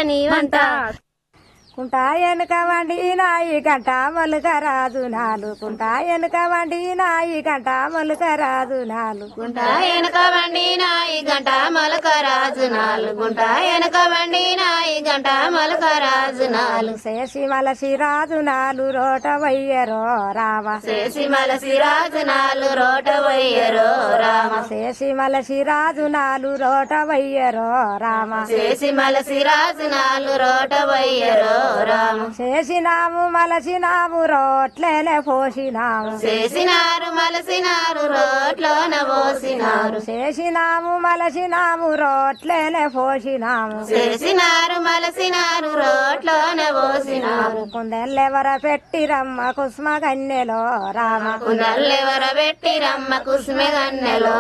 నీ వంట కుంటా వెనుక వండి నాయి గంట మొలక రాజు నాలు కుంటా వెనుక వండి నాయి గంట మొలక రాజు నాలు గుంట వెనక వండి నాయి గంట మొలక రాజు నాలుగు గుంట వెనక వండి నాయి గంట మొలక రాజు నాలుగు శేషి మలసి రాజు నాలు రోట వయ్యరో రామ చేసి మలసి రాజు నాలు రోట వయ్యరో రామ శేషి మలసి రాజు నాలు రోట వయ్యరో రామ చేసి మలసి రాజు నాలు రోట వయ్యరో రామ చేసినాము మలసినాము రోట్లేనే పోసినాము చేసినారు మలసినారు రోట్లోన పోసినారు చేసినాము మలసినాము రోట్లేనే పోసినాము చేసినారు మలసినారు రోట్లోన పోసినారు కుందెల్లెవర పెట్టిరమ్మ కుస్మ గన్నెలో రామ కుందల్లెవర పెట్టి రమ్మ కుస్మె గన్నెలో